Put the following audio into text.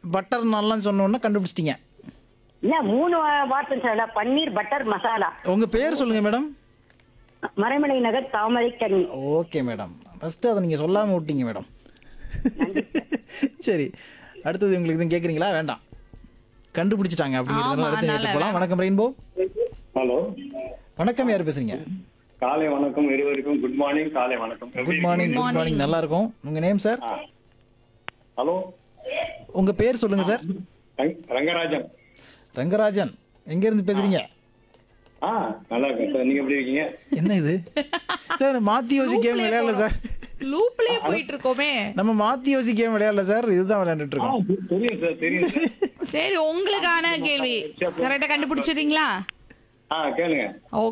Butter நான்லாம் சொன்னோன்னா கண்டுபிடிச்சிட்டீங்க இல்ல மூணு வா- வார்த்தை சார் பன்னீர் பட்டர் மசாலா உங்க பேர் சொல்லுங்க மேடம் மறைமலை நகர் தாமரை கண்ணி ஓகே மேடம் ஃபஸ்ட்டு அதை நீங்கள் சொல்லாமல் விட்டீங்க மேடம் சரி அடுத்தது உங்களுக்கு எதுவும் கேட்குறீங்களா வேண்டாம் கண்டுபிடிச்சிட்டாங்க அப்படிங்கிறதுனால ஆமா, அடுத்து அதனால கேட்டு போகலாம் வணக்கம் ரெயின்போ ஹலோ வணக்கம் யார் பேசுறீங்க காலை வணக்கம் இருவருக்கும் குட் மார்னிங் காலை வணக்கம் எப்படி குட் மார்னிங் குட் மார்னிங் நல்லா இருக்கும் உங்க நேம் சார் ஆ. ஹலோ உங்க பேர் சொல்லுங்க சார் ரங்க- ரங்கராஜன் ரங்கராஜன் எங்க இருந்து பேசுறீங்க ஆ நல்லா இருக்கேன் சார் நீங்க எப்படி இருக்கீங்க என்ன இது சார் மாத்தி யோசி கேம் விளையாடல சார் லூப்லயே போயிட்டு இருக்கோமே நம்ம மாத்தி யோசி கேம் விளையாடல சார் இதுதான் விளையாண்டுட்டு ஆ, இருக்கோம் தெ- தெரியும் சார் தெரியும் சார் சரி உங்களுக்கான கேள்வி கரெக்டா கண்டுபிடிச்சிடுறீங்களா ஆ கேளுங்க ஓ